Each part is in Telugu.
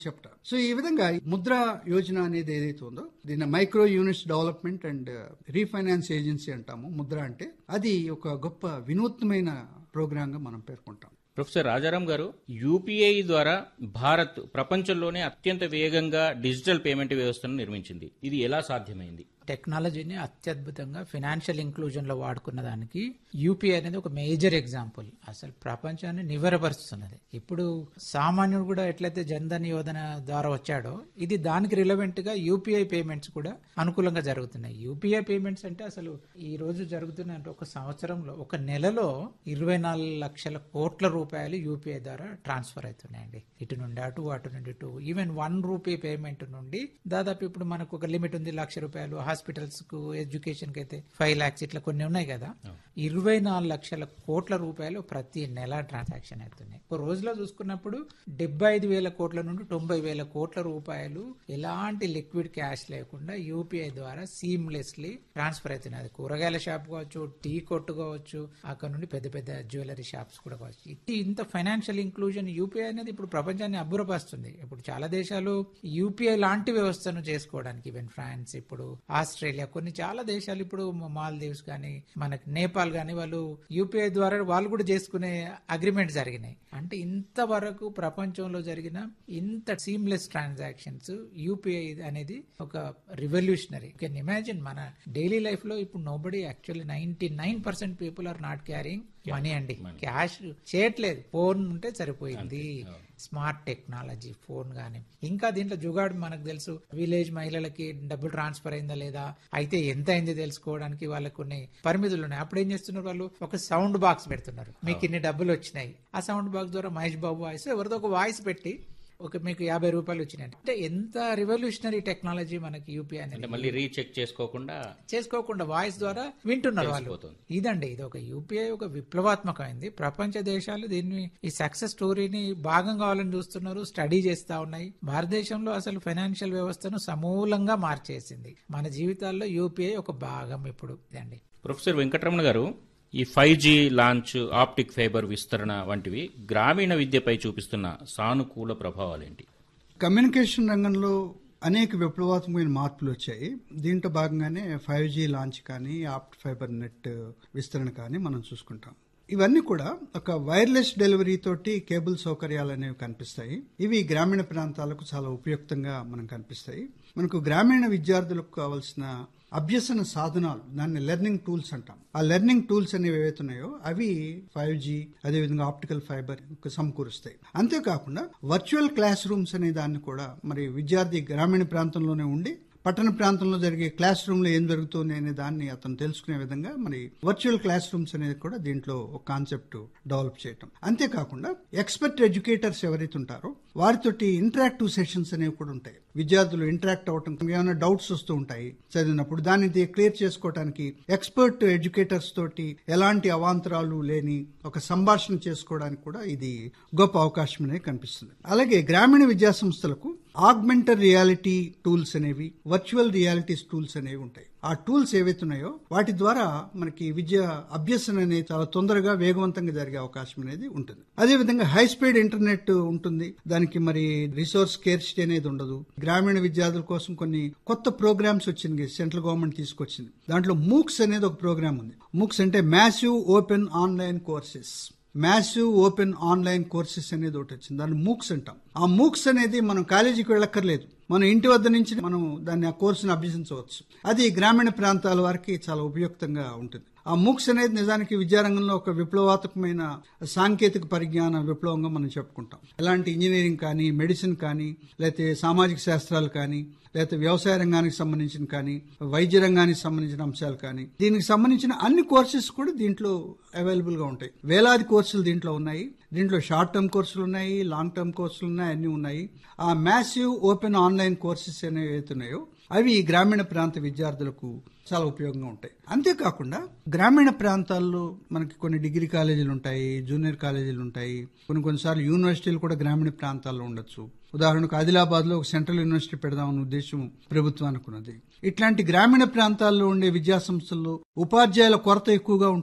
చెప్తా సో ఈ విధంగా ముద్ర యోజన అనేది ఏదైతే ఉందో దీన్ని micro units development and refinance agency అంటాము ముద్ర అంటే అది ఒక గొప్ప వినూత్నమైన ప్రోగ్రామ్ గా మనం పేర్కొంటాం ప్రొఫెసర్ రాజారాం గారు యూపీఐ ద్వారా భారత్ ప్రపంచంలోనే అత్యంత వేగంగా డిజిటల్ పేమెంట్ వ్యవస్థను నిర్మించింది ఇది ఎలా సాధ్యమైంది టెక్నాలజీని అత్యద్భుతంగా ఫినాన్షియల్ ఇంక్లూజన్ లో వాడుకున్న దానికి యూపీఐ అనేది ఒక మేజర్ ఎగ్జాంపుల్ అసలు ప్రపంచాన్ని నివరపరుస్తున్నది ఇప్పుడు సామాన్యుడు కూడా ఎట్లయితే జన్ధన్ యోజన ద్వారా వచ్చాడో ఇది దానికి రిలవెంట్ గా యూపీఐ పేమెంట్స్ కూడా అనుకూలంగా జరుగుతున్నాయి యూపీఐ పేమెంట్స్ అంటే అసలు ఈ రోజు జరుగుతున్న అంటే ఒక సంవత్సరంలో ఒక నెలలో ఇరవై నాలుగు లక్షల కోట్ల రూపాయలు యూపీఐ ద్వారా ట్రాన్స్ఫర్ అవుతున్నాయండి ఇటు నుండి అటు అటు నుండి ఇటు ఈవెన్ వన్ రూపీ పేమెంట్ నుండి దాదాపు ఇప్పుడు మనకు ఒక లిమిట్ ఉంది లక్ష రూపాయలు హాస్పిటల్స్ కు ఎడ్యుకేషన్ కి అయితే ఫైవ్ లాక్స్ ఇట్లా కొన్ని ఉన్నాయి కదా ఇరవై నాలుగు లక్షల కోట్ల రూపాయలు ప్రతి నెల ట్రాన్సాక్షన్ అవుతున్నాయి ఒక రోజులో చూసుకున్నప్పుడు డెబ్బై ఐదు వేల కోట్ల నుండి తొంభై వేల కోట్ల రూపాయలు ఎలాంటి లిక్విడ్ క్యాష్ లేకుండా యూపీఐ ద్వారా సీమ్లెస్లీ ట్రాన్స్ఫర్ అవుతున్నాయి అది కూరగాయల షాప్ కావచ్చు టీ కొట్టు కావచ్చు అక్కడ నుండి పెద్ద పెద్ద జ్యువెలరీ షాప్స్ కూడా కావచ్చు ఇట్టి ఇంత ఫైనాన్షియల్ ఇంక్లూజన్ యూపీఐ అనేది ఇప్పుడు ప్రపంచాన్ని అబ్బురపరుస్తుంది ఇప్పుడు చాలా దేశాలు యూపీఐ లాంటి వ్యవస్థను చేసుకోవడానికి ఈవెన్ ఫ్రాన్స్ ఇప్పుడు ఆస్ట్రేలియా కొన్ని చాలా దేశాలు ఇప్పుడు మాల్దీవ్స్ కానీ మనకి నేపాల్ కానీ వాళ్ళు యూపీఐ ద్వారా వాళ్ళు కూడా చేసుకునే అగ్రిమెంట్ జరిగినాయి అంటే ఇంతవరకు ప్రపంచంలో జరిగిన ఇంత సీమ్లెస్ ట్రాన్సాక్షన్స్ యూపీఐ అనేది ఒక రివల్యూషనరీ కెన్ ఇమాజిన్ మన డైలీ లైఫ్ లో ఇప్పుడు nobody actually ninety nine percent people are not carrying money అండి క్యాష్ చేయట్లేదు ఫోన్ ఉంటే సరిపోయింది స్మార్ట్ టెక్నాలజీ ఫోన్ గానీ ఇంకా దీంట్లో జుగాడు మనకు తెలుసు విలేజ్ మహిళలకి డబ్బులు ట్రాన్స్ఫర్ అయిందా లేదా అయితే ఎంత అయింది తెలుసుకోవడానికి వాళ్ళకు కొన్ని పరిమితులు ఉన్నాయి అప్పుడు ఏం చేస్తున్నారు వాళ్ళు ఒక సౌండ్ బాక్స్ పెడుతున్నారు మీకు ఇన్ని డబ్బులు వచ్చినాయి ఆ సౌండ్ బాక్స్ ద్వారా మహేష్ బాబు వాయిస్ ఎవరిదో ఒక వాయిస్ పెట్టి ఒక మీకు యాభై రూపాయలు వచ్చినాయి అంటే ఎంత రివల్యూషనరీ టెక్నాలజీ మనకి యూపీఐ అనేది అంటే మళ్ళీ రీచెక్ చేసుకోకుండా చేసుకోకుండా వాయిస్ ద్వారా వింటున్నారు వాళ్ళు తెలిసిపోతుంది. ఇదండి ఇది ఒక యూపీఐ ఒక విప్లవాత్మకమైంది ప్రపంచ దేశాలు దీన్ని ఈ సక్సెస్ స్టోరీని భాగం కావాలని చూస్తున్నారు స్టడీ చేస్తా ఉన్నాయి భారతదేశంలో అసలు ఫైనాన్షియల్ వ్యవస్థను సమూలంగా మార్చేసింది మన జీవితాల్లో యూపీఐ ఒక భాగం ఇప్పుడు ఇదండి ప్రొఫెసర్ వెంకటరమణ గారు ఈ five G launch optic fiber విస్తరణ వంటివి గ్రామీణ విద్యపై చూపిస్తున్న సానుకూల ప్రభావాలేంటి కమ్యూనికేషన్ రంగంలో అనేక విప్లవాత్మకమైన మార్పులు వచ్చాయి దీంట్లో భాగంగానే ఫైవ్ జీ లాంచ్ కానీ ఆప్ట్ ఫైబర్ నెట్ విస్తరణ కానీ మనం చూసుకుంటాం ఇవన్నీ కూడా ఒక వైర్లెస్ డెలివరీ తోటి కేబుల్ సౌకర్యాలు అనేవి కనిపిస్తాయి ఇవి గ్రామీణ ప్రాంతాలకు చాలా ఉపయుక్తంగా మనం కనిపిస్తాయి మనకు గ్రామీణ విద్యార్థులకు కావాల్సిన అభ్యసన సాధనాలు దాన్ని లెర్నింగ్ టూల్స్ అంటాం ఆ లెర్నింగ్ టూల్స్ అనేవి ఏవైతే ఉన్నాయో అవి ఫైవ్ జీ అదేవిధంగా ఆప్టికల్ ఫైబర్ సమకూరుస్తాయి అంతేకాకుండా వర్చువల్ క్లాస్ రూమ్స్ అనే దాన్ని కూడా మరి విద్యార్థి గ్రామీణ ప్రాంతంలోనే ఉండి పట్టణ ప్రాంతంలో జరిగే క్లాస్ రూమ్ లో ఏం జరుగుతుంది అనే దాన్ని అతను తెలుసుకునే విధంగా మరి వర్చువల్ క్లాస్ రూమ్స్ అనేది కూడా దీంట్లో ఒక కాన్సెప్ట్ డెవలప్ చేయటం అంతేకాకుండా ఎక్స్పర్ట్ ఎడ్యుకేటర్స్ ఎవరైతే ఉంటారో వారితోటి ఇంటరాక్టివ్ సెషన్స్ అనేవి కూడా ఉంటాయి విద్యార్థులు ఇంటరాక్ట్ అవ్వటం ఏమైనా డౌట్స్ వస్తూ ఉంటాయి చదివినప్పుడు దాన్ని క్లియర్ చేసుకోవడానికి ఎక్స్పర్ట్ ఎడ్యుకేటర్స్ తోటి ఎలాంటి అవాంతరాలు లేని ఒక సంభాషణ చేసుకోవడానికి కూడా ఇది గొప్ప అవకాశం అనేది కనిపిస్తుంది అలాగే గ్రామీణ విద్యా సంస్థలకు ఆగ్మెంటెడ్ రియాలిటీ టూల్స్ అనేవి వర్చువల్ రియాలిటీస్ టూల్స్ అనేవి ఉంటాయి ఆ టూల్స్ ఏవైతే ఉన్నాయో వాటి ద్వారా మనకి విద్య అభ్యసన అనేది చాలా తొందరగా వేగవంతంగా జరిగే అవకాశం అనేది ఉంటుంది అదేవిధంగా హై స్పీడ్ ఇంటర్నెట్ ఉంటుంది దానికి మరి రిసోర్స్ కేర్సిటీ అనేది ఉండదు గ్రామీణ విద్యార్థుల కోసం కొన్ని కొత్త ప్రోగ్రామ్స్ వచ్చింది సెంట్రల్ గవర్నమెంట్ తీసుకొచ్చింది దాంట్లో మూక్స్ అనేది ఒక ప్రోగ్రామ్ ఉంది మూక్స్ అంటే massive open online courses massive open online courses అనేది ఒకటి వచ్చింది దాన్ని మూక్స్ అంటాం ఆ మూక్స్ అనేది మనం కాలేజీకి వెళ్ళక్కర్లేదు మన ఇంటి వద్ద నుంచి మనం దాన్ని ఆ కోర్సును అభ్యసించవచ్చు అది గ్రామీణ ప్రాంతాల వారికి చాలా ఉపయుక్తంగా ఉంటుంది ఆ మూక్స్ అనేది నిజానికి విద్యారంగంలో ఒక విప్లవాత్మకమైన సాంకేతిక పరిజ్ఞాన విప్లవంగా మనం చెప్పుకుంటాం ఎలాంటి ఇంజనీరింగ్ కానీ మెడిసిన్ కానీ లేకపోతే సామాజిక శాస్త్రాలు కానీ లేకపోతే వ్యవసాయ రంగానికి సంబంధించిన కానీ వైద్య రంగానికి సంబంధించిన అంశాలు కానీ దీనికి సంబంధించిన అన్ని కోర్సెస్ కూడా దీంట్లో అవైలబుల్ గా ఉంటాయి వేలాది కోర్సులు దీంట్లో ఉన్నాయి దీంట్లో షార్ట్ టర్మ్ కోర్సులు ఉన్నాయి లాంగ్ టర్మ్ కోర్సులు ఉన్నాయి అన్ని ఉన్నాయి ఆ మ్యాసివ్ ఓపెన్ ఆన్లైన్ కోర్సెస్ అనేవి ఉన్నాయో అవి గ్రామీణ ప్రాంత విద్యార్థులకు చాలా ఉపయోగంగా ఉంటాయి అంతేకాకుండా గ్రామీణ ప్రాంతాల్లో మనకి కొన్ని డిగ్రీ కాలేజీలు ఉంటాయి జూనియర్ కాలేజీలు ఉంటాయి కొన్ని కొన్నిసార్లు యూనివర్సిటీలు కూడా గ్రామీణ ప్రాంతాల్లో ఉండొచ్చు ఉదాహరణకు ఆదిలాబాద్ లో ఒక సెంట్రల్ యూనివర్సిటీ పెడదామన్న ఉద్దేశం ప్రభుత్వం అనుకున్నది ఇట్లాంటి గ్రామీణ ప్రాంతాల్లో ఉండే విద్యా సంస్థల్లో ఉపాధ్యాయుల కొరత ఎక్కువగా ఉంటుంది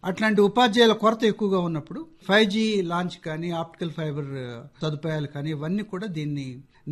అట్లాంటి ఉపాధ్యాయుల కొరత ఎక్కువగా ఉన్నప్పుడు ఫైవ్ జీ లాంచ్ కానీ ఆప్టికల్ ఫైబర్ సదుపాయాలు కానీ ఇవన్నీ కూడా దీన్ని